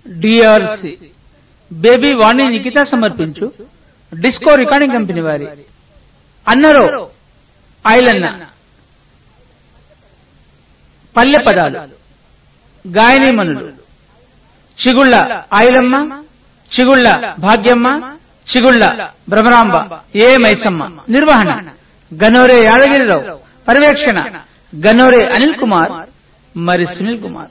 DRC baby వాణి నిఖిత సమర్పించు disco recording company వారి అన్నరో ఐలన్న పల్లె పదాలు గాయనీమణులు చిగుళ్ళ ఐలమ్మ చిగుళ్ళ భాగ్యమ్మ చిగుళ్ళ భ్రమరాంబ ఏ మైసమ్మ నిర్వహణ గనోరే యాదగిరిరావు పర్యవేక్షణ గనోరే అనిల్ కుమార్ మరి సునీల్ కుమార్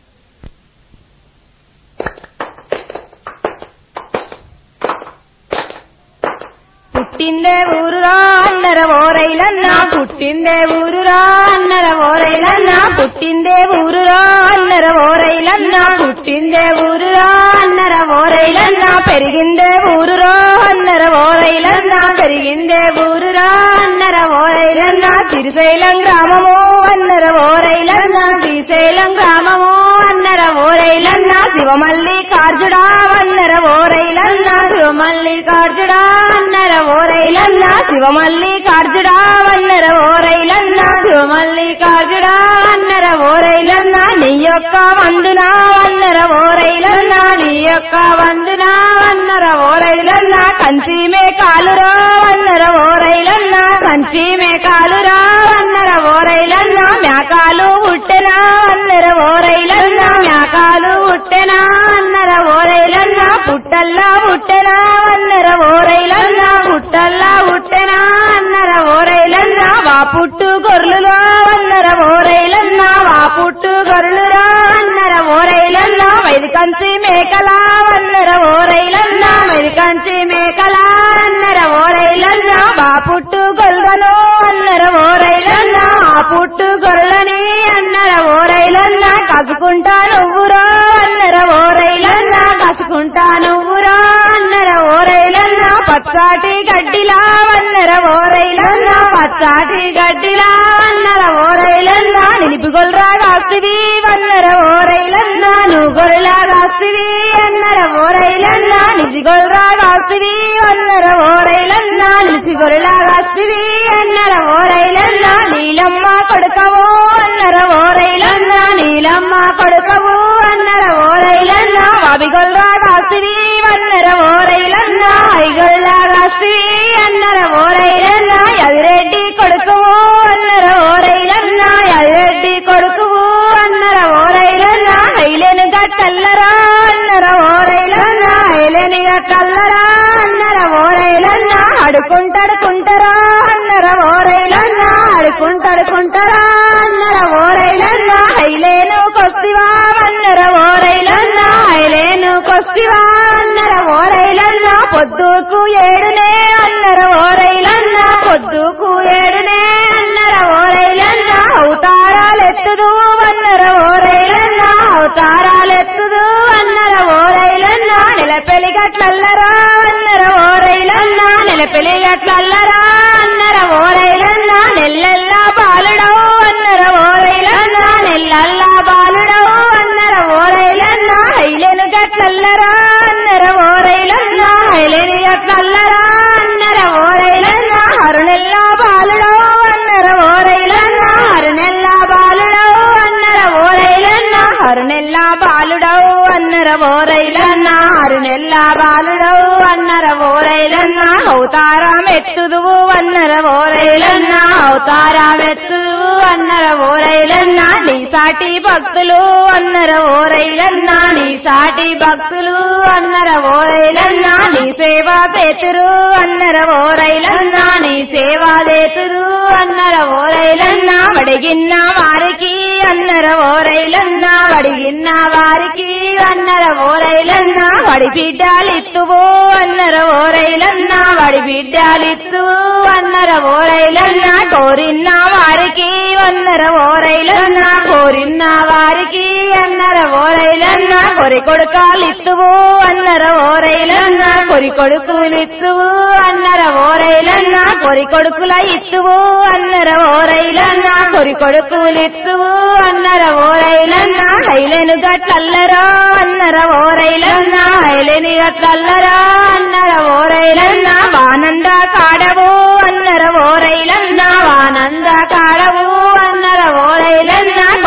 పుట్టిందే ఊరురా అన్నర ఓరైలన్నా పుట్టిందే ఊరురా అన్నర ఓరైలన్నా పుట్టిందే ఊరురా అన్నర ఓరైలన్నా పుట్టిందే ఊరురా అన్నర ఓరైలన్నా పెరిగిందే ఊరురా అన్నర ఓరైలన్నా పెరిగిందే ఊరురా అన్నర ఓరైలన్నా శ్రీశైలం గ్రామము అన్నర ఓరైలన్నా శ్రీశైలం గ్రామము అన్నర ఓరైలన్నా శివమల్లి కార్జుడా అన్నర ఓరైలన్నా శివమల్లి కార్జుడా అన్నర ఓరైలన్నా శివమల్లి కార్జుడా అన్నర ఓరైలన్నా శివమల్లి కార్జుడా అన్నర ఓరైలన్నా నీ యొక్క వందునా అన్నర ఓరైలన్నా నీ యొక్క వందునా అన్నర ఓరైలన్నా కంచి మే కాలురా అన్నర ఓరైలన్నా కంచి మే కాలురా అన్నర ఓరైలన్నా మేకాలు ఉట్టెనా అన్నర ఓరైలన్నా మేకాలు ఉట్టెనా అన్నర ఓరైలన్నా పుట్టల్లా ఉట్టెనా అన్నర ఓరైలన్నా పుట్టల్లా ఉట్టెనా అన్నర ఓరైలన్నా వా పుట్టు గొర్రెలురా అన్నర ఓరైలన్నా వా పుట్టు గొర్రెలురా అన్నర ఓరైలన్నా వైదికంచి మేకలా అన్నర ఓరైలన్నా వైదికంచి మేకలా అన్నర ఓరైలన్నా బా పుట్టు గొల్గను అన్నర ఓరైలన్నా ఆ పుట్టు గొర్రెలని అన్నర ఓరైలన్నా కసుకుంటా నువ్వురా అన్నర ఓరైలన్నా కసుకుంటా నువ్వురా అన్నర ఓరైలన్నా పచ్చాటి గడ్డిలా అన్నర ఓరైలన్నా పచ్చాటి గడ్డిలా అన్నర ఓరైలన్నా నిలిపి గొల్రా కాస్తివి వన్నర ఓరైలన్నా నువ్వు గొర్రెలా కాస్తివి అన్నర ఓరైలన్నా నిలిచి గొల్రా కాస్తివి వన్నర ఓరైలన్నా నిలిచి గొర్రెలా కాస్తివి అన్నర ఓరైలన్నా నీలమ్మ కొడుకవో అన్నర ఓరైలన్నా నీలమ్మ కొడుకవు అన్నర ఓరైలన్నా వాబిగొల్రా కాస్తివి వన్నర ఓరైలన్నా ఐగొల్లా కాస్తివి అన్నర ఓరైలన్నా ఎదిరెడ్డి కొడుకువు అన్నర ఓరైలన్నా ఎదిరెడ్డి కొడుకువు అన్నర ఓరైలన్నా ఐలేను గట్టల్లరా అన్నర ఓరైలన్నా ఐలేని గట్టల్లరా అన్నర ఓరైలన్నా అడుకుంటడుకుంటరా అన్నర ఓరైలన్నా అడుకుంటడుకుంటరా అన్నర ఓరైలన్నా ఐలేను కొస్తివా అన్నర ఓరైలన్నా ఐలేను కొస్తివా అన్నర ఓరైలన్నా పొద్దుకు ఏడునే అన్నర ఓరైలన్నా పొద్దుకు ఏడునే అన్నర ఓరైలన్నా అవతారాలెత్తుదు అన్నర ఓరైలన్నా అవతారాలెత్తుదు అన్నర ఓరైలన్నా నెలపెలి గట్లల్లరా అన్నర ఓరైలన్నా నెలపెలి గట్లల్లరా అన్నర ఓరైలన్నా నెల్లెల్లా బాలుడవు అన్నర ఓరైలన్నా నెల్లల్లా బాలుడవు అన్నర ఓరైలన్నా హైలేను గట్లల్లరా అన్నర ఓరైలన్నా హైలేని గట్లల్లరా అన్నర ఓరైలన్నా హరునెల్లా బాలుడవు అన్నర ఓరైలన్నా హరునెల్లా బాలుడవు అన్నర ఓరైలన్నా హరునెల్లా బాలుడవు అన్నర ఓరైలన్నా హరునెల్లా బాలుడవు అన్నర ఓరైలన్నా అవతారం ఎత్తుదువు అన్నర ఓరైలన్నా అవతారం ఎత్తుదువు అన్నర ఓరైలన్నా నీ సాటి భక్తులు అన్నర ఓరైలన్నా నీ సాటి భక్తులు అన్నర ఓరైలన్నా నీ సేవ చేతురు అన్నర ఓరైలన్నా నీ సేవ చేతురు అన్నర ఓరైలన్నా వడిగిన్న వారికి అన్నర ఓరైలన్నా వడిగిన్న వారికి అన్నర ఓరైలన్నా వడి బిడ్డాలిత్తువు అన్నర ఓరైలన్నా వడి బిడ్డాలిత్తువు అన్నర ఓరైలన్నా కోరిన్న వారికి అన్నర ఓరైలన్నా కోరిన్న వారికి అన్నర ఓరైలన్నా కొరి కొడుకాలిత్తువు అన్నర ఓరైలన్నా కొరి కొడుకులిత్తువు అన్నర ఓరైలన్నా కొరి కొడుకుల ఇత్తువు అన్నర ఓరైలన్నా కొరి కొడుకులిత్తువు అన్నర ఓరైలన్నా హైలేను గట్లల్లరా అన్నర ఓరైలన్నా హైలేని గట్లల్లరా అన్నర ఓరైలన్నా వానంద కాడవు అన్నర ఓరైలన్నా వానంద కాడవు అన్నర ఓరైలన్నా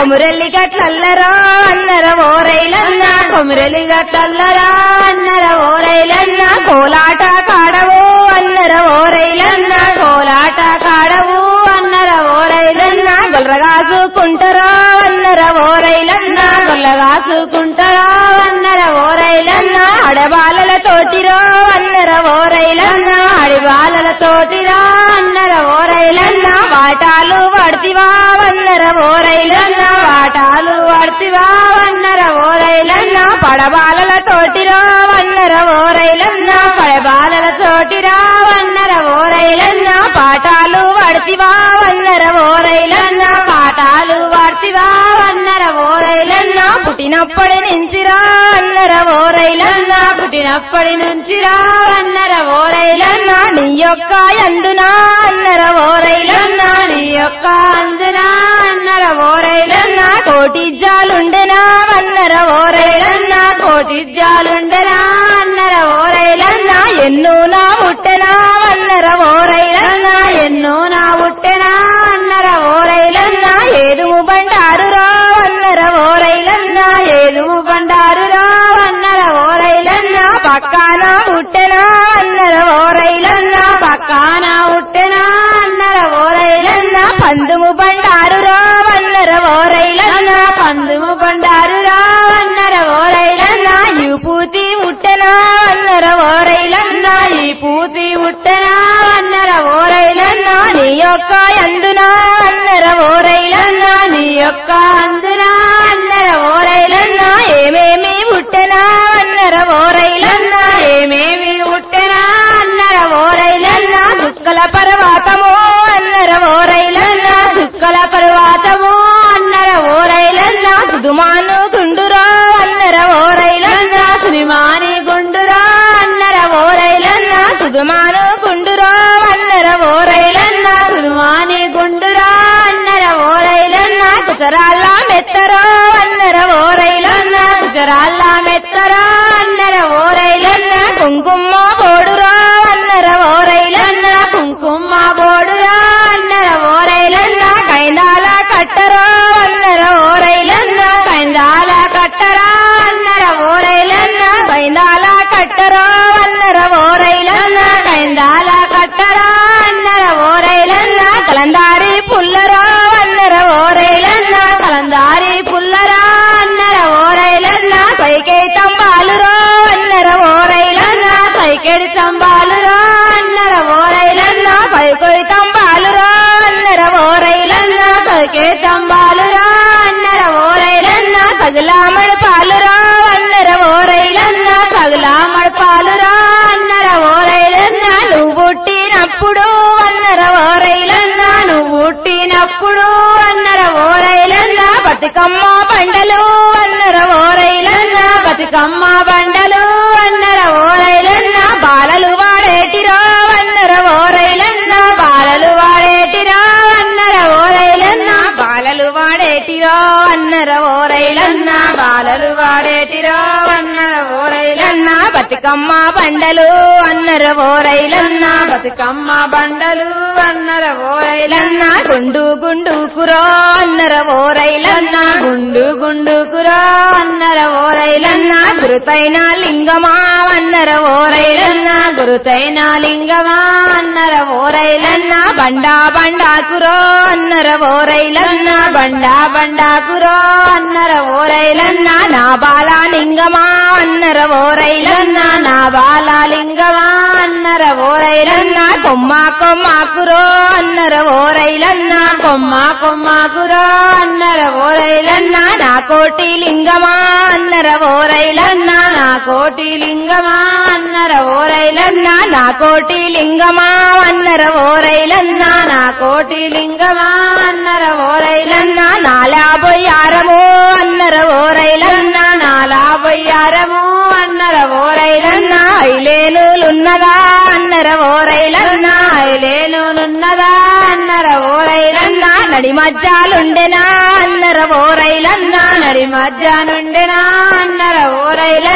కొమురెల్లి గట్లల్లరా అన్నర ఓరైలన్న కొమురెల్లి గట్లల్లరా అన్నర ఓరైలన్న కోలాట కాడవు అన్నర ఓరైలన్న కోలాట కాడవు అన్నర ఓరైలన్న గొల్లగాసుకుంటారా అన్నర ఓరైలన్న గొల్లగాసుకుంటారా అన్నర ఓరైలన్న అడబాలల తోటిరో అన్నర ఓరైలన్న అడిబాలల తోటిరా అన్నర ఓరైలన్న వాటాలు పడితివా వన్నర ఓరైలన్న వాటాలు పడితివా వన్నర ఓరైలన్న పడబాలల తోటిరా వన్నర ఓరైలన్న పడబాలల తోటిరా వన్నర ఓరైలన్న పాఠాలు పడితివా వన్నర ఓరైలన్న పాఠాలు పడితివా వన్నర ఓరైలన్న పుట్టినప్పటి నుంచిరా అన్నర ఓరైలన్న పుట్టినప్పటి నుంచిరా అన్నర ఓరైలన్న నీ యొక్క అందునా అన్నర ఓరైలన్న నీ యొక్క అందునా అన్నర ఓరైలన్న కోటి జాలుండెనా అన్నర ఓరైలన్న కోటి జాలుండెనా అన్నర ఓరైలన్న ఎన్నో నా ఉట్టెనా అన్నర ఓరైలన్న ఎన్నో నా ఉట్టెనా అన్నర ఓరైలన్న ఏదుము బండారురా అన్నర ఓరైలన్న ఏదుము బండారురా అన్నర ఓరైలన్న పక్కాన ఉట్టెనా అన్నర ఓరైలన్న పక్కాన ఉట్టెనా అన్నర ఓరైలన్న పందుము బండారురా అన్నర ఓరైలన్న పందుము బండారురా అన్నర ఓరైలన్న ఈ పూతి ఉట్టెనా అన్నర ఓరైలన్న ఈ పూతి ఉట్టెనా అన్నర ఓరైలన్న నీ యొక్క అందునా అన్నర ఓరైలన్న నీ యొక్క అందునా అన్నర ఓరైలన్న ఏమేమి ఉట్టెనా అన్నర ఓరైలన్న ఏమేమి ఉట్టెనా అన్నర ఓరైలన్న దుక్కల పర్వతము అన్నర ఓరైలన్న దుక్కల పర్వతము అన్నర ఓరైలన్న సుదుమాను గుండురా అన్నర ఓరైలన్న సుదిమాని గుండురా అన్నర ఓరైలన్న సుదుమాను గుండురా అన్నర ఓరైలన్న సుదుమాని గుండురా అన్నర ఓరైలన్న కుచరాళ్ళ మెత్తరో అన్నర ఓరైలన్న కుచరాళ్ళ మెత్తరో అన్నర ఓరైలన్న కుంకుమ బోడురా అన్నర ఓరైలన్న కుంకుమ బోడురా అన్నర ఓరైలన్న కైందాల కట్టరో అన్నర ఓరైలన్న కైందాల కట్టరా అన్నర ఓరైలన్న కైందాల కట్టరో అన్నర ఓరైలన్న కైందాల కట్టరా అన్నర ఓరైలన్న కలందారి పుల్లరా అన్నర ఓరైలన్న కలందారి పుల్లరా అన్నర ఓరైలన్న పైకై తంబాలురో అన్నర ఓరైలన్న పైకెడి తంబాలురో అన్నర ఓరైలన్న పైకొయ్ తంబాలురో అన్నర ఓరైలన్న పైకే తంబాలురో అన్నర ఓరైలన్న పగులామడి పాలురో అన్నర ఓరైలన్న పగులామడి పాలురో అన్నర ఓరైలన్న నువ్వు పుట్టినప్పుడు అన్నర ఓరైలన్న నువ్వు పుట్టినప్పుడు అన్నర ఓరైలన్న బతుకమ్మ బండలు అన్నర ఓరైలన్న బతుకమ్మ బండలు అన్నర ఓరైలన్న బాలలు వాడేటిరో అన్నర ఓరైలన్న బాలలు వాడేటిరో అన్నర ఓరైలన్న బాలలు వాడేటిరో అన్నర ఓరైలన్న బాలలు వాడేటిరో అన్నర ఓరైలన్న బతుకమ్మ బండలు అన్నర ఓరైలన్న బతుకమ్మ బండలు అన్నర ఓరైలన్న గుండు గుండు కురో అన్నర ఓరైలన్న గుండు గుండు కురో అన్నర ఓరైలన్న గురుతైన లింగమా అన్నర ఓరైలన్న గురుతైన లింగమా అన్నర ఓరైలన్న బండా బండా కురో అన్నర ఓరైలన్న బండా బండా కురో అన్నర ఓరైలన్న నా బాల లింగమా అన్నర ఓరైలన్న నా బాల లింగమా అన్నర ఓరైలన్న కొమ్మ కొమ్మ కురో అన్నర ఓరైలన్న కొమ్మ కొమ్మ కురో అన్నర ఓరైలన్న నా కోటి లింగమా అన్నర ఓరైలన్న నా కోటి లింగమా అన్నర ఓరైలన్న నా కోటి లింగమా అన్నర ఓరైలన్న నా కోటి లింగమా అన్నర ఓరైలన్న నాలా బొయ్యారము అన్నర ఓరైలన్న నాలా బొయ్యారము అన్నర ఓరైలన్న ఐలేనులున్నదా అన్నర ఓరైలన్న ఐలేనులున్నదా అన్నర ఓరైలన్న నడి మధ్యాలుండెనా అన్నర ఓరైలన్న నడి మధ్యానుండెనా అన్నర ఓరైలన్న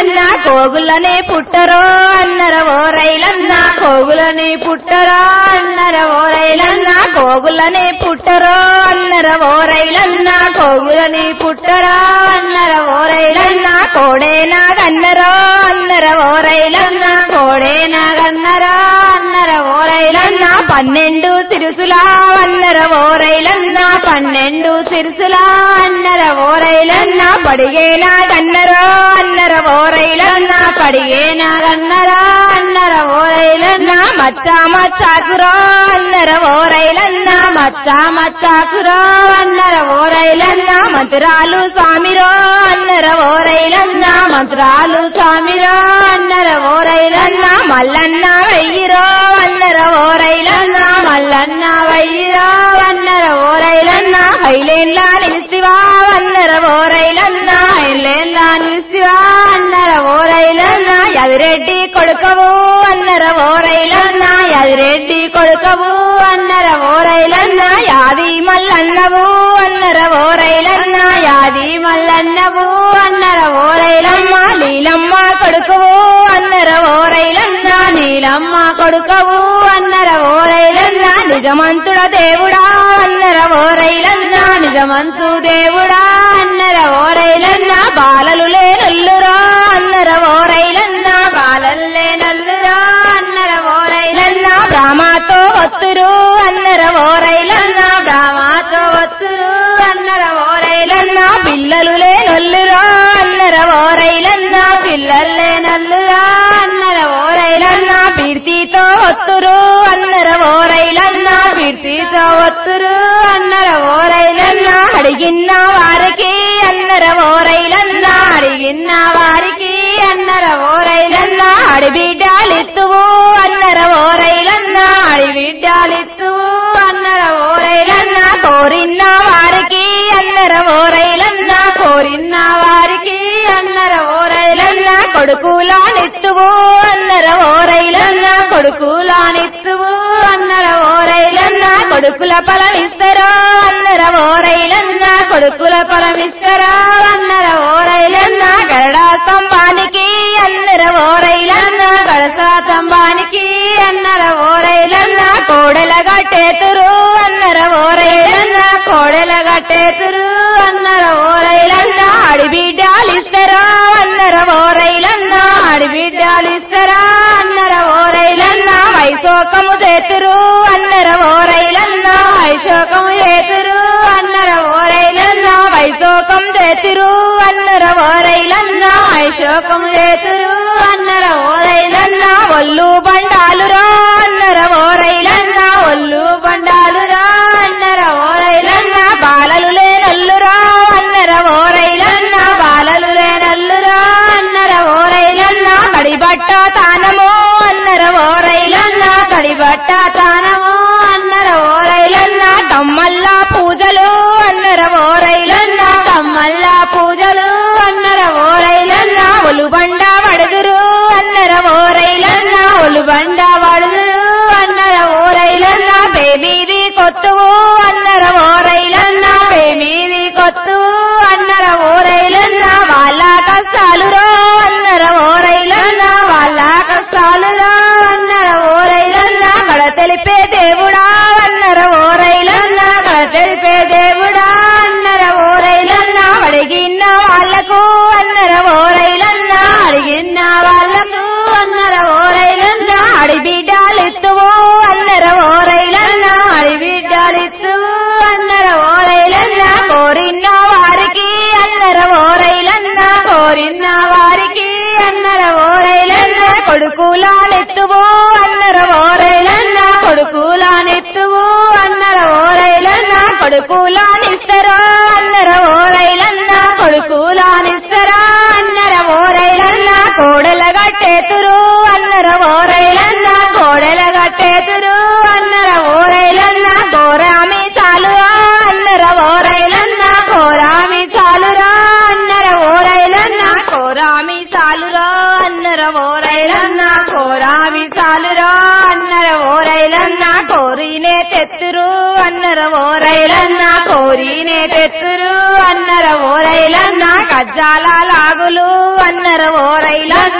కోగులనే పుట్టరో అన్నర ఓరైలన్న కోగులని పుట్టరో అన్నర ఓరైలన్న కోగులనే పుట్టరో అన్నర ఓరైలన్న కోగులని పుట్టరో అన్నర ఓరైలన్న కోడేనా గన్నరో అన్నర ఓరైలన్న కోడేనా గన్నరో అన్నర ఓరైలన్న పన్నెండు సిరుసులా అన్నర ఓరైలన్న పన్నెండు సిరుసులా అన్నర ఓరైలన్న పడిగేనా గన్నరో అన్నర ఓరైలన్న పడిగేనా గన్నరో అన్నర ఓరైలన్న మచ్చా మచ్చాకురో అన్నర ఓరైలన్న మచ్చా మచ్చాకురో అన్నర ఓరైలన్న మంత్రాలు స్వామిరో అన్నర ఓరైలన్న మంత్రాలు స్వామిరో అన్నర ఓరైలన్న మల్లన్న వెయ్యిరో అన్నర ఓరైలన్న మల్లన్న వెయ్యిరో అన్నర ఓరైలన్న హైలేన్లా నిలిస్తివా అన్నర ఓరైలన్న హైలేన్లా నిలిస్తివా అన్నర ఓరైలన్న యదిరెడ్డి కొడుకవు అన్నర ఓరైలన్న యదిరెడ్డి కొడుకవు అన్నర ఓరైలన్న యాది మల్లన్నవు అన్నర ఓరైలన్న యాది మల్లన్నవు అన్నర ఓరైలమ్మ నీలమ్మ కొడుకువు అన్నర ఓరైలన్న నీలమ్మ కొడుకవు అన్నర ఓరైలన్న నిజమంతుడ దేవుడా అన్నర ఓరైలన్న నిజమంతు దేవుడా అన్నర ఓరైలన్న బాలలు లేనల్లురా అన్నర ఓరైలన్న బాలలు లేనల్లురా అన్నర ఓరైలన్న బ్రాహ్మతో ఒత్తురు అన్నర ఓరైలన్న బ్రాహ్మతో ఒత్తురు అన్నర ఓరైలన్న పిల్లలు లేనల్లురా అన్నర ఓరైలన్న పిల్లలు లేనల్లురా అన్నర ఓరైలన్న పీర్తితో ఒత్తురు అన్నర ఓరైలన్న పీర్తితో ఒత్తురు అన్నర ఓరైలన్న అడిగిన్న వారికి అన్నర ఓరైలన్న అడిగిన్న వారికి అన్నర ఓరైలన్న అడిబిడ్డాలిత్తువు అన్నర ఓరైలన్న అడిబిడ్డాలిత్తువు అన్నర ఓరైలన్న కోరిన్న వారికి అన్నర ఓరైలన్న కోరిన్న వారికి అన్నర ఓరైలన్న కొడుకులానిత్తువు అన్నర ఓరైలన్న కొడుకులానిత్తువు అన్నర ఓరైలన్న కొడుకుల ఫలమిస్తరో అన్నర ఓరైలన్న కొడుకుల ఫలమిస్తరో అన్నర ఓరైలన్న గరడా స్తంభానికి అన్నర ఓరైలన్న గడసా స్తంభానికి అన్నర ఓరైలన్న కోడెల గట్టేతురు అన్నర ఓరైలన్న కోడెల గట్టేతురు అన్నర ఓరైలన్న అడిబిడ్డాలిస్తరో అన్నర ఓరైలన్న అడిబిడ్డాలిస్తరా అన్నర ఓరైలన్న వైశోకము చేతురు అన్నర ఓరైలన్న వైశోకము చేతురు అన్నర ఓరైలన్న వైశోకం చేతురు అన్నర ఓరైలన్న వైశోకము చేతురు అన్నర ఓరైలన్న ఒళ్ళు బండాలురా అన్నర ఓరైలన్న ఒళ్ళు బండాలురా అన్నర ఓరైలన్న బాలలు లేనల్లురా అన్నర ఓరైలన్న బాలలు లేనల్లురా అన్నర ఓరైలన్న కడిబట్ట తానము అన్నర ఓరైలన్న కడిబట్ట తానము అన్నర ఓరైలన్న కమ్మల్ల పూజలు అన్నర ఓరైలన్న కమ్మల్ల పూజలు అన్నర ఓరైలన్న ఒలుబండ వడుదురు అన్నర ఓరైలన్న ఒలుబండ వడుదురు అన్నర ఓరైలన్న బేబీది కొత్తువు అన్నర ఓరైలన్న బేబీది కొత్తువు అన్నర ఓరైలన్న వాళ్ళ కష్టాలు రో అన్నర ఓరైలన్న వాళ్ళ కష్టాలు రో అన్నర ఓరైలన్న కడ తెలిపే దేవుడా అన్నర ఓరైలన్న కడ తెలిపే దేవుడా అన్నర ఓరైలన్న అడిగిన వాళ్ళకు అన్నర ఓరైలన్న అడిగిన వాళ్ళకు అన్నర ఓరైలన్న అడిబిడ్డాలిత్తువు అన్నర ఓరైలన్న అడిబిడ్డాలిత్తువు అన్నర ఓరైలన్న కోరిన వారికి అన్నర ఓరైలన్న కోరిన వారికి అన్నర ఓరైలన్న కొడుకులానెత్తువు అన్నర ఓరైలన్న కొడుకులానెత్తువు అన్నర ఓరైలన్న కొడుకులానిస్తరో అన్నర ఓరైలన్న కొడుకులానిస్తరా అన్నర ఓరైలన్న కోడెల గట్టేతురు అన్నర ఓరైలన్న కోడెల గట్టేతురు అన్నర ఓరైలన్న కోరామి చాలురా అన్నర ఓరైలన్న కోరామి చాలురా అన్నర ఓరైలన్న కోరామి చాలురా అన్నర ఓరైలన్న కోరామి చాలురా అన్నర ఓరైలన్న కోరినే తెత్తురు అన్నర ఓరైలన్న కోరినే తెత్తురు అన్నర ఓరైలన్న కజ్జాల లాగులు అన్నర ఓరైలన్న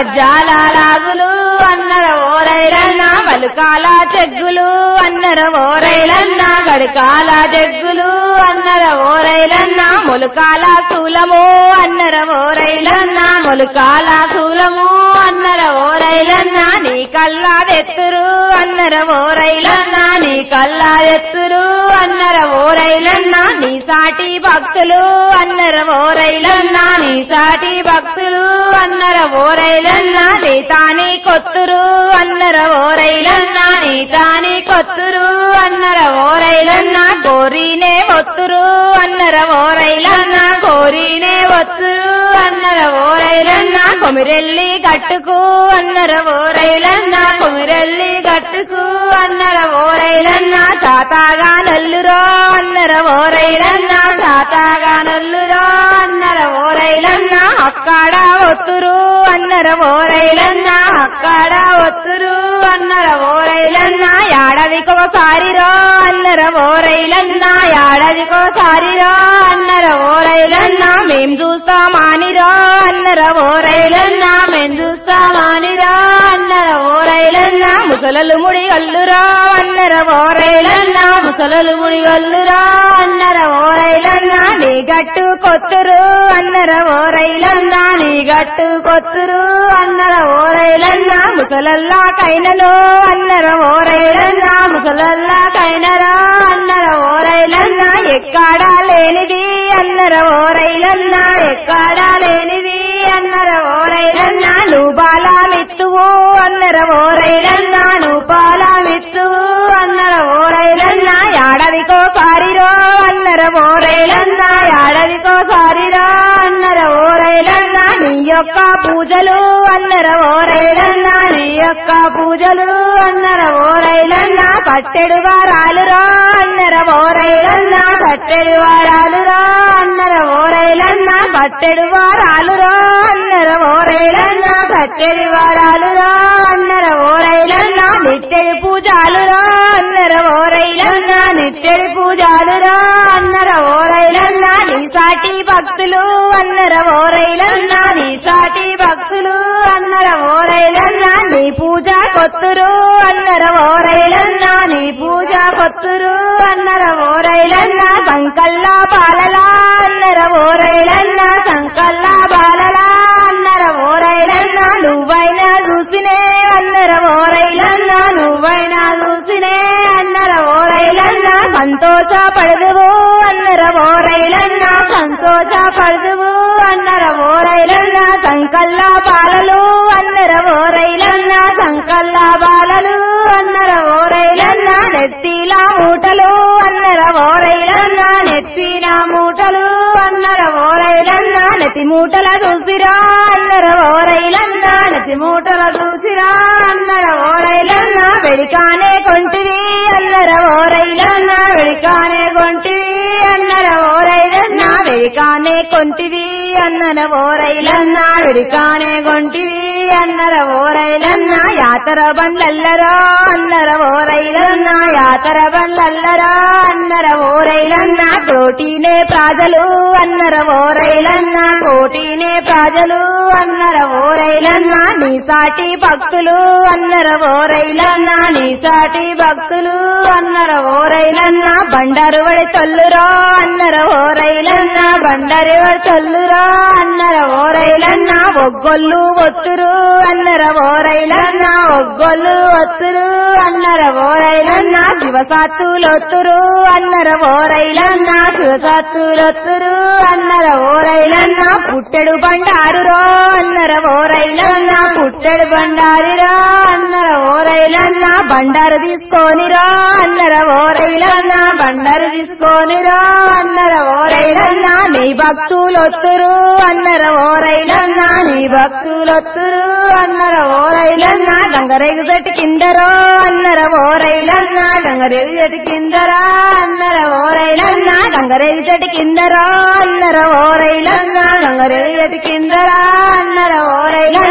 వజ్జాల రాగులు అన్నర ఓరైలన్న పలుకాల చెగ్గులు అన్నర ఓరైలన్న గడికాల జగ్గులు అన్నర ఓరైలన్న మొలుకాల శూలము అన్నర ఓరైలన్న మొలుకాల శూలము అన్నర ఓరైలన్న నీ కల్లా ఎత్తురు అన్నర ఓరైలన్న నీ కల్లా ఎత్తురు అన్నర ఓరైలన్న నీ సాటి భక్తులు అన్నర ఓరైలన్న నీ సాటి భక్తులు అన్నర ఓరైలన్న నీ తాని కొత్తురు అన్నర ఓరైలన్న నీ తాని కొత్తురు అన్నర ఓరైలన్న కోరినే ఒత్తురు అన్నర ఓరైలన్న కోరినే ఒత్తురు అన్నర ఓరైలన్న కొమిరెల్లి గట్టుకు అన్నర ఓరైలన్న కొమిరెల్లి గట్టుకు అన్నర ఓరైలన్న సాతాగా నల్లురో అన్నర ఓరైలన్న సాతాగా నల్లురో అన్నర ఓరైలన్న అక్కడ ఒత్తురు అన్నర ఓరైలన్న అక్కడ ఒత్తురు అన్నర ఓరైలన్న ఏడాదికోసారిరో అన్నర ఓరైలన్న ఏడాదికోసారిరో అన్నర ఓరైలన్న మేం చూస్తామానిరో అన్నర ఓరైలన్న మేం చూస్తామానిరో అన్నర ఓరైలన్న ముసలలు ముడి గల్లురా అన్నర ఓరైలన్న ముసలలు ముడి గల్లురా అన్నర ఓరైలన్న నీ గట్టు కొత్తురు అన్నర ఓరైలన్న నీ గట్టు కొత్తురు అన్నర ఓరైలన్న ముసలల్లా కైనను అన్నర ఓరైలన్న ముసలల్లా కైనరా అన్నర ఓరైలన్న ఎక్కడా లేనిది అన్నర ఓరైలన్న ఎక్కడా లేనిది అన్నర ఓరైలన్న నువ్వు బాలా మిత్తువు అన్నర ఓరైలన్న నువ్వు బాలా మిత్తువు అన్నర ఓరైలన్న ఏడాదికో సారిరో అన్నర ఓరైలన్న ఏడాదికో సారిరో అన్నర ఓరైలన్న నీ యొక్క పూజలు అన్నర ఓరైలన్న నీ యొక్క పూజలు అన్నర ఓరైలన్న కట్టెడు వారాలురా అన్నర ఓరైలన్న కట్టెడు వారాలురా అన్నర ఓరైలన్న కట్టెడు వారాలురా అన్నర ఓరైలన్న కట్టెడు వారాలురా అన్నర ఓరైలన్న నిట్టెడు పూజాలురా అన్నర ఓరైలన్న నిట్టెడు పూజాలురా అన్నర ఓరైలన్న నీ సాటి భక్తులు అన్నర ఓరైలన్న నీ సాటి భక్తులు అన్నర ఓరైలన్న నీ పూజ కొత్తురు అన్నర ఓరైలన్న నీ పూజ కొత్తురు అన్నర ఓరైలన్న సంకల్లా పాలలా అన్నర ఓరైలన్న సంకల్లా బాలలా అన్నర ఓరైలన్న నువ్వైనా చూసినే అన్నర ఓరైలన్న నువ్వైనా చూసినే అన్నర ఓరైలన్న సంతోషపడదువు అన్నర ఓరైలన్న సంతోషపడదువు అన్నర ఓరైలన్న సంకల్లా పాలలు అన్నర ఓరైలన్న సంకల్లా బాలలు అన్నర ఓరైలన్న నెత్తిలా మూటలు అన్నర ఓరైలన్న నెత్తిన మూటలు అన్నర ఓరైలన్న నెతి మూటల చూసిరా అన్నర ఓరైలన్న నెతి మూటల చూసిరా అన్నర ఓరైలన్న వెడికానే కొంటివి అన్నర ఓరైలన్న వెడికానే కొంటివి అన్నర ఓరైలన్న వెడికానే కొంటివి అన్నర ఓరైలన్న వెడికానే కొంటివి అన్నర ఓరైలన్న యాతర బండ్లల్లరో అన్నర ఓరైలన్న యాతర బండ్లల్లరో అన్నర ఓరైలన్న కోటినే ప్రజలు అన్నర ఓరైలన్న కోటినే ప్రజలు అన్నర ఓరైలన్న నీ సాటి భక్తులు అన్నర ఓరైలన్న నీ సాటి భక్తులు అన్నర ఓరైలన్న బండారు వడి తొల్లురో అన్నర ఓరైలన్న బండారు వడి తొల్లురో అన్నర ఓరైలన్న ఒగ్గొల్లు ఒత్తురు అన్నర ఓరైలన్న ఒగ్గొల్లు ఒత్తురు అన్నర ఓరైలన్న శివసాత్తులొత్తురు అన్నర ఓరైలన్న శివసాత్తులొత్తురు అన్నర ఓరైలన్న పుట్టెడు బండారురో అన్నర ఓరైలన్న పుట్టెడు బండారురో అన్నర ఓరైలన్న బండారు తీసుకొనిరో అన్నర ఓరైలన్న బండారు తీసుకొనిరో అన్నర ఓరైలన్న నీ భక్తులొత్తురు అన్నర ఓరైలన్న నీ భక్తులొత్తురు అన్నర ఓరైలన్న గంగరేగు చెట్టు కిందరో అన్నర ఓరైలన్న గంగరేగు చెట్టు కిందరా అన్నర ఓరైలన్న గంగరేగు చెట్టు కిందరో అన్నర ఓరైలన్న గంగరేగు చెట్టు కిందరా అన్నర ఓరైలన్న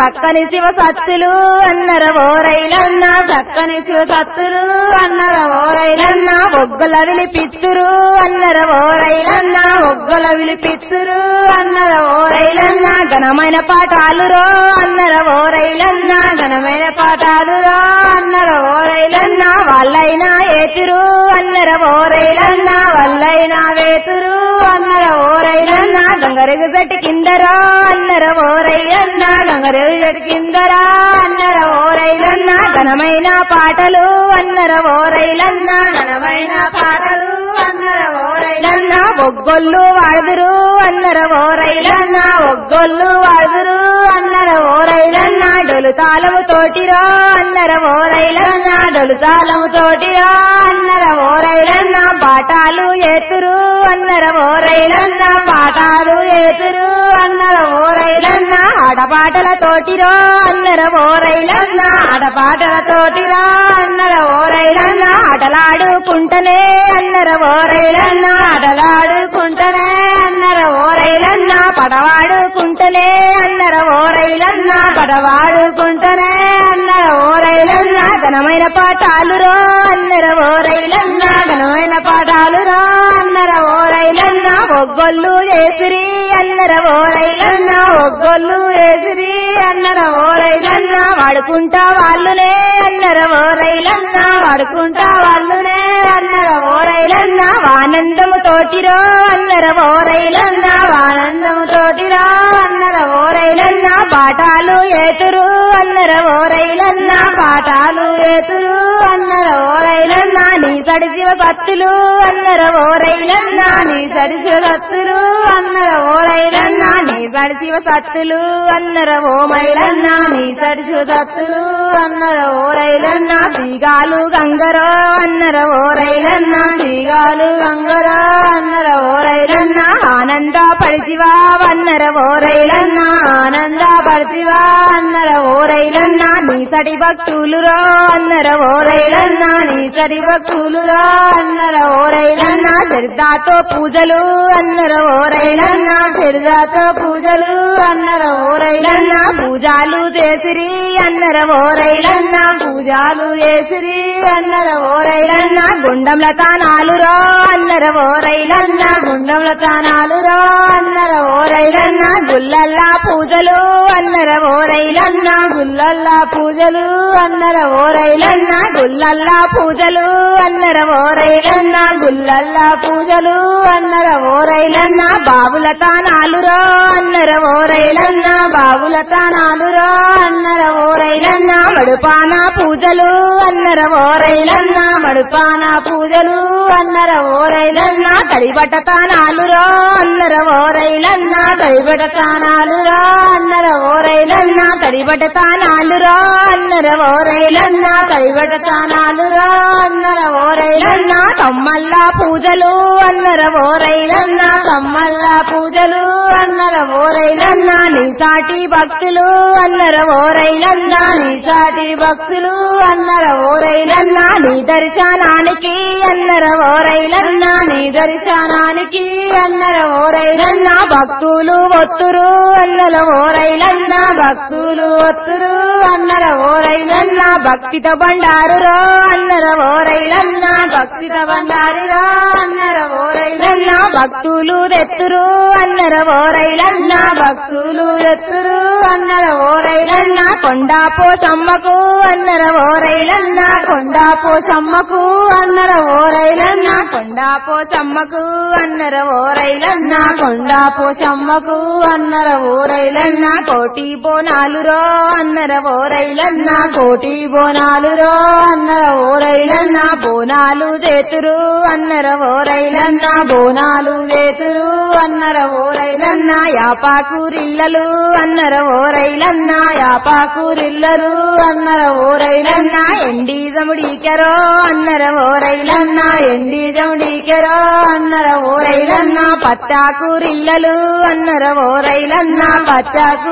చక్కని శివ సత్తులు అన్నర ఓరైలన్న చక్కని శివ సత్తులు అన్నర ఓరైలన్న ఒగ్గల విలిపిత్తురు అన్నర ఓరైలన్న ఒగ్గల విలిపిత్తురు అన్నర ఓరైలన్న ఘనమైన పాఠాలు రో అన్నర ఓరైలన్న ఘనమైన పాఠాలు రో అన్నర ఓరైలన్న వాళ్ళైనా ఏతురు అన్నర ఓరైలన్న వాళ్ళైనా వేతురు అన్నర ఓరైలన్న గంగరెగు జట్టి కిందరా అన్నర ఓరైలన్న గంగరెగు జట్టి కిందరా అన్నర ఓరైలన్న ఘనమైన పాటలు అన్నర ఓరైలన్న ఘనమైన పాటలు అన్నర ఓరైలన్న ఒగ్గొల్లు వాడుదురు అన్నర ఓరైలన్న ఒగ్గొల్లు వాడుదురు అన్నర ఓరైలన్న డొలు తాళము తోటిరో అన్నర ఓరైలన్న డొలు తాళము తోటిరో అన్నర ఓరైలన్న పాఠాలు ఏతురు అన్నర ఓరైలన్న పాఠాలు ఏతురు అన్నర ఓరైలన్న ఆటపాటల తోటిరో అన్నర ఓరైలన్న ఆటపాటల తోటిరో అన్నర ఓరైలన్న ఆటలాడుకుంటనే అన్నర ఓరైలన్న ఆటలాడుకుంటనే అన్నర ఓరైలన్న పడవాడుకుంటనే అన్నర ఓరైలన్న పడవాడుకుంటనే అన్నర ఓరైలన్న ఘనమైన పాఠాలు రో అన్నర ఓరైలన్న ఘనమైన పాఠాలు రో అన్నర ఓరైలన్న ఒగ్గొల్లు చేసిరి అన్నర ఓరైలన్న ఒగ్గొల్లు చేసిరి అన్నర ఓరైలన్న వాడుకుంటా వాళ్ళునే అన్నర ఓరైలన్న వాడుకుంటా వాళ్ళునే అన్నర ఓరైలన్న వానందము తోటిరో అన్నర ఓరైలన్న వానందము తోటిరో అన్నర ఓరైలన్న పాఠాలు ఏతురు అన్నర ఓరైలన్న పాఠాలు ఏతురు అన్నర ఓరైలన్న నీ సడి శివ సత్తులు అన్నర ఓరైలన్న నీ సడి శివ సత్తులు అన్నర ఓరైలన్న నీ సడి శివ సత్తులు అన్నర ఓమైలన్న నీ సడి శివ సత్తులు అన్నర ఓరైలన్న శ్రీగాలు గంగరో అన్నర ఓరైలన్న శ్రీగాలు గంగరో అన్నర ఓరైలన్న ఆనంద పడితివా అన్నర ఓరైలన్న ఆనంద పడితివా అన్నర ఓరైలన్న నీ సడి భక్తులు రో అన్నర ఓరైలన్న నీ సడి భక్తులు రో అన్నర ఓరైలన్న శ్రద్ధాతో పూజలు అన్నర ఓరైలన్న శ్రద్ధాతో పూజలు అన్నర ఓరైలన్న పూజాలు చేసిరి అన్నర ఓరైలన్న పూజాలు చేసిరి అన్నర ఓరైలన్న గుండంల తానాలు రో అన్నర ఓరైలన్న గుండంల తానాలు రో అన్నర ఓరైలన్న గుల్లల్లా పూజలు అన్నర ఓరైలన్న గుల్లల్లా పూజలు అన్నర ఓరైలన్న గుల్లల్లా పూజలు అన్నర ఓరైలన్న గుల్లల్లా పూజలు అన్నర ఓరైలన్న బావుల తానాలు రో అన్నర ఓరైలన్న బావుల తానాలు రో అన్నర ఓరైలన్న మడుపాన పూజలు అన్నర ఓరైలన్న మడుపాన పూజలు అన్నర ఓరైలన్న తడిబట్ట తానాలు రో అన్నర ఓరైలన్న తడిబట్ట తానాలు రో అన్నర ఓరైలన్న తడిబట్ట తానాలు రో అన్నర ఓరైలన్న తడిబట్ట తానాలు రో అన్నర ఓరైలన్న తమ్మల్లా పూజలు అన్నర ఓరైలన్న తమ్మల్లా పూజలు అన్నర ఓరైలన్న నీ సాటి భక్తులు అన్నర ఓరైలన్న నీ సాటి భక్తులు అన్నర ఓరైలన్న నీ దర్శనానికి అన్నర ఓరైలన్న నీ దర్శనానికి అన్నర ఓరైలన్న భక్తులు ఒత్తురు అన్నర ఓరైలన్న భక్తులు ఒత్తురు అన్నర ఓరైలన్న భక్తిత బండారురో అన్నర ఓరైలన్న భక్తిత బండారురో అన్నర ఓరైలన్న భక్తులు తెత్తురు అన్నర ఓరైలన్న భక్తులు ఎత్తురు అన్నర ఓరైలన్న కొండాపో సమ్మకు అన్నర ఓరైలన్న కొండాపో సమ్మకు అన్నర ఓరైలన్న కొండాపో సమ్మకు అన్నర ఓరైలన్న కొండాపో సమ్మకు అన్నర ఓరైలన్న కోటి బోనాలు రో అన్నర ఓరైలన్న కోటి బోనాలు రో అన్నర ఓరైలన్న బోనాలు చేతురు అన్నర ఓరైలన్న బోనాలు చేతురు అన్నర ఓరైలన్న యాపాకూరిల్లలు అన్నర ఓరైలన్న యాపాకూరిల్లరు అన్నర ఓరైలన్న ఎండి జముడీకెరో అన్నర ఓరైలన్న ఎండి జముడీకెరో అన్నర ఓరైలన్న పత్తాకూరిల్లలు అన్నర ఓరైలన్న పత్తాకూరిల్లలు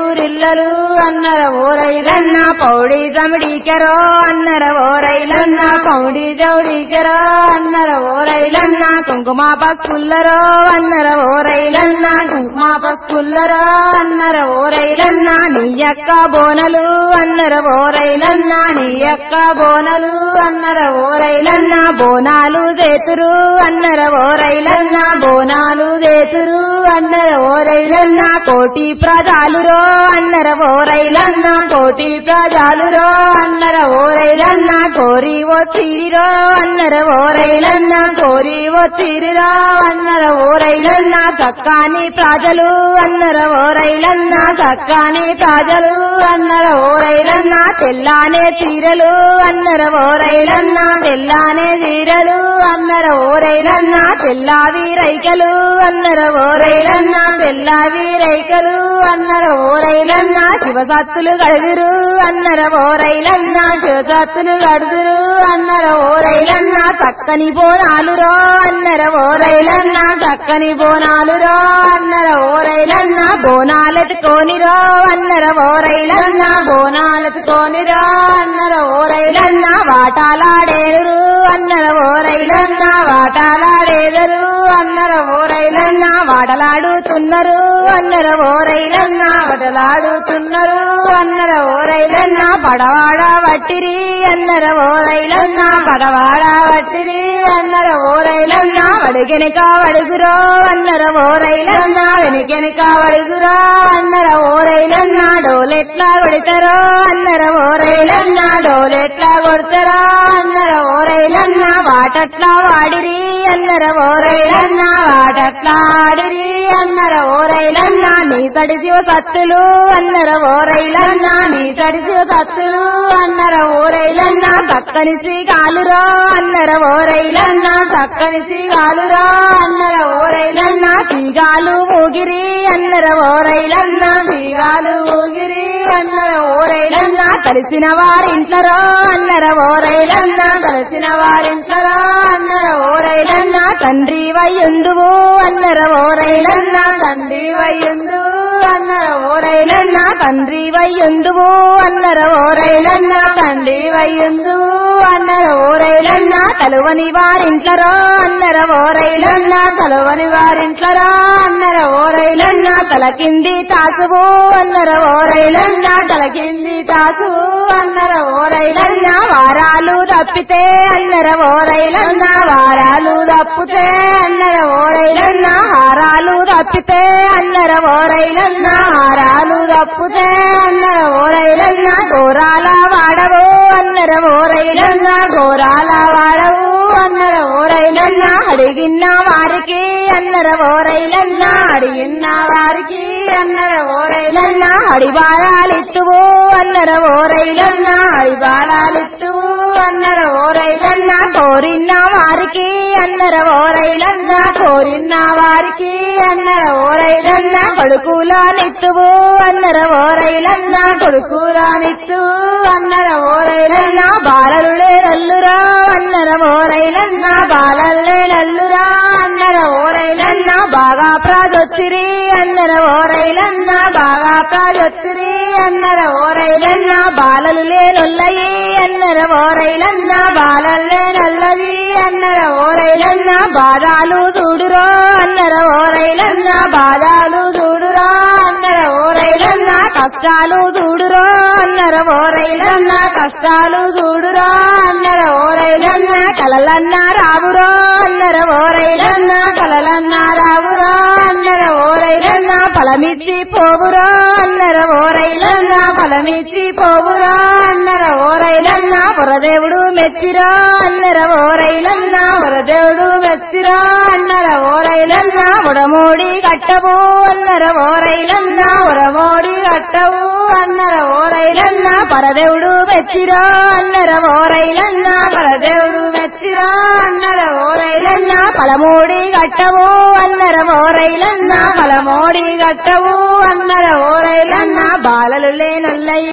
పిల్లలు అన్నర ఓరైలన్న పౌడి జమిడికెరో అన్నర ఓరైలన్న పౌడి జౌడికెరో అన్నర ఓరైలన్న కుంకుమ పసుపుల్లరో అన్నర ఓరైలన్న కుంకుమ పసుపుల్లరో అన్నర ఓరైలన్న నీ యొక్క బోనలు అన్నర ఓరైలన్న నీ యొక్క బోనలు అన్నర ఓరైలన్న బోనాలు చేతురు అన్నర ఓరైలన్న బోనాలు చేతురు అన్నర ఓరైలన్న కోటి ప్రజాలురో అన్నర ఓరైలన్న కోటి ప్రజాలురో అన్నర ఓరైలన్న కోరి ఓ తీరిరో అన్నర ఓరైలన్న కోరి ఓ తీరిరో అన్నర ఓరైలన్న చక్కాని ప్రజలు అన్నర ఓరైలన్న చక్కాని ప్రజలు అన్నర ఓరైలన్న తెల్లానే చీరలు అన్నర ఓరైలన్న తెల్లానే చీరలు అన్నర ఓరైలన్న తెల్లావి రైకలు అన్నర ఓరైలన్న తెల్లావి రైకలు అన్నర ఓరైలన్న శివసత్తులు గడుదురు అన్నర ఓరైలన్న శివసత్తులు గడుదురు అన్నర ఓరైలన్న చక్కని బోనాలురో అన్నర ఓరైలన్న చక్కని బోనాలురో అన్నర ఓరైలన్న బోనాలెత్తుకోనిరో అన్నర ఓరైలన్న బోనాలెత్తుకోనిరో అన్నర ఓరైలన్న వాటాలాడేరు అన్నర ఓరైలన్న వాటాలాడేదరు అన్నర ఓరైలన్న వాటలాడుతున్నారు అన్నర ఓరైలన్న వటలాడుతున్నారు అన్నర ఓరైలన్న పడవాడ వట్టిరి అన్నర ఓరైలన్న పడవాడ వట్టిరి అన్నర ఓరైలన్న వడిగెనక వడుగురో అన్నర ఓరైలన్న వెనుకెనక వడుగురో అన్నర ఓరైలన్న డోలెట్లా కొడతారో అన్నర ఓరైలన్న డోలెట్లా కొడతారో అన్నర ఓరైలన్న వాటట్లా వాడిరి అన్నర ఓరైలన్న వాటట్లా ఆడిరి అన్నర ఓరైలన్న నీ సడిసివ సత్తులు అన్నర ఓరైలన్న నీ సడిసివ సత్తులు అన్నర ఓరైలన్న చక్కని శ్రీకాలురో అన్నర ఓరైలన్న చక్కని శ్రీకాలురో అన్నర ఓరైలన్న శ్రీగాలు ఊగిరి అన్నర ఓరైలన్న శ్రీగాలు ఊగిరి అన్నర ఓరైలన్న కలిసిన వారింట్లరో అన్నర ఓరైలన్న కలిసిన వారింట్లరో అన్నర ఓరైలన్న తండ్రి వయ్యుందువు అన్నర ఓరైలన్న తండ్రి వయ్యుందు అన్నర ఓరైలన్న తండ్రి వయ్యుందువు అన్నర ఓరైలన్న తండ్రి వయ్యుందువు అన్నర ఓరైలన్న తలువని వారింట్లరో అన్నర ఓరైలన్న తలువని వారింట్లరో అన్నర ఓరైలన్న తల కింది తాసువు అన్నర ఓరైలన్న తల కింది తాసువు అన్నర ఓరైలన్న వారాలు తప్పితే అన్నర ఓరైలన్న వారాలు తప్పితే అన్నర ఓరైలన్న హారాలు తప్పితే అన్నర ఓరైలన్న హారాలు తప్పితే అన్నర ఓరైలన్న గోరాల వాడవు అన్నర ఓరైలన్న గోరాల వాడవు అన్నర ఓరైలన్న అడిగిన్న వారికి అన్నర ఓరైలన్న అడిగిన్న వారికి అన్నర ఓరైలన్న అడిబారాలిత్తువు అన్నర ఓరైలన్న అడిబారాలిత్తువు అన్నర ఓరైలన్న కోరిన్న వారికి అన్నర ఓరైలన్న కోరిన్న వారికి అన్నర ఓరైలన్న కొడుకులా నిత్తువు అన్నర ఓరైలన్న కొడుకులా నిత్తువు అన్నర ఓరైలన్న బాలలులే నల్లురా అన్నర ఓరైలన్న బాలల్లే నల్లురా అన్నర ఓరైలన్న బాగా ప్రాజొచ్చిరి అన్నర ఓరైలన్న బాగా ప్రాజొచ్చిరి అన్నర ఓరైలన్న బాలలు లేనొల్లయి అన్నర ఓరైలన్న బాలల్లే నల్లవి అన్నర ఓరైలన్న బాధాలు చూడురో అన్నర ఓరైలన్న బాధాలు చూడురా అన్నర ఓరైలన్న కష్టాలు చూడురో అన్నర ఓరైలన్న కష్టాలు చూడురా అన్నర ఓరైలన్న కలలన్న రావురో అన్నర ఓరైలన్న కలలన్న రావురో అన్నర ఓరైలన్న ఫలమిచ్చి పోవురో అన్నర ఓరైలన్న ఫలమిచ్చి పోవురో అన్నర ఓరైలన్న పురదేవుడు మెచ్చిరో అన్నర ఓరైలన్న పురదేవుడు మెచ్చిరో అన్నర ఓరైలన్న ఉడమోడి కట్టవు అన్నర ఓరైలన్న ఉడమోడి కట్టవు అన్నర ఓరైలన్న పరదేవుడు మెచ్చిరో అన్నర ఓరైలన్న పరదేవుడు మెచ్చిరో అన్నర ఓరైలన్న పలమోడి కట్టవు అన్నర ఓరైలన్న పలమోడి కట్టవు అన్నర ఓరైలన్న బాలలు లేనల్లయ్య